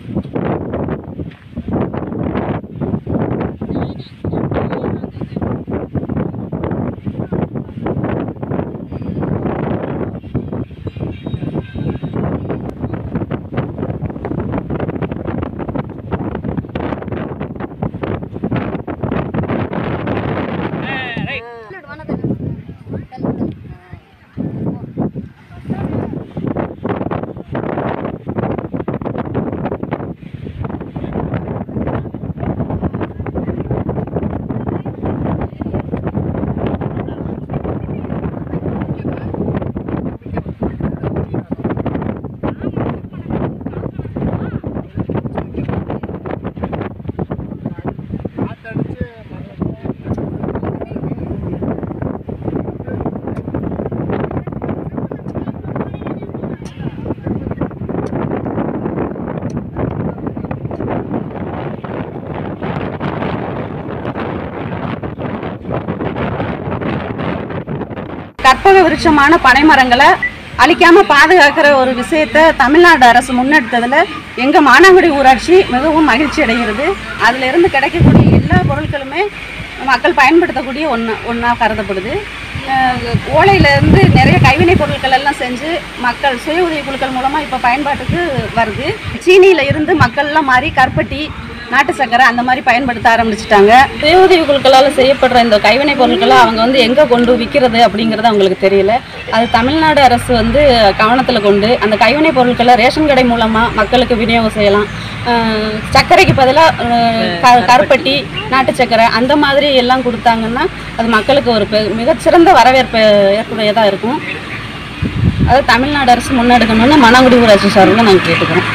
கற்பக விருட்சமான பனைமரங்களை அழிக்காம பாதுகாக்கிற ஒரு விஷயத்த தமிழ்நாடு அரசு முன்னெடுத்ததுல எங்க மானாங்குடி ஊராட்சி மிகவும் மகிழ்ச்சி அடைகிறது அதுல இருந்து கிடைக்கக்கூடிய எல்லா பொருட்களுமே மக்கள் பயன்படுத்தக்கூடிய ஒன்று ஒன்றா கருதப்படுது அஹ் ஓலையில இருந்து நிறைய கைவினை பொருட்கள் எல்லாம் செஞ்சு மக்கள் சுய உதவி குழுக்கள் மூலமா இப்ப பயன்பாட்டுக்கு வருது சீனியில இருந்து மக்கள்லாம் மாறி கருப்பட்டி நாட்டு சக்கரை அந்த மாதிரி பயன்படுத்த ஆரம்பிச்சிட்டாங்க சுய உதவி குழுக்களால் செய்யப்படுற இந்த கைவினை பொருட்களை அவங்க வந்து எங்கே கொண்டு விற்கிறது அப்படிங்கிறது அவங்களுக்கு தெரியல அது தமிழ்நாடு அரசு வந்து கவனத்தில் கொண்டு அந்த கைவினை பொருட்களை ரேஷன் கடை மூலமாக மக்களுக்கு விநியோகம் செய்யலாம் அஹ் சர்க்கரைக்கு பதிலாக கருப்பட்டி நாட்டு சக்கரை அந்த மாதிரி எல்லாம் கொடுத்தாங்கன்னா அது மக்களுக்கு ஒரு பெ- மிகச்சிறந்த வரவேற்பு ஏற்புடையதாக இருக்கும் அது தமிழ்நாடு அரசு முன்னெடுக்கணும்னு மணங்குடி ஊராட்சி சார்பில் நாங்கள் கேட்டுக்கிறோம்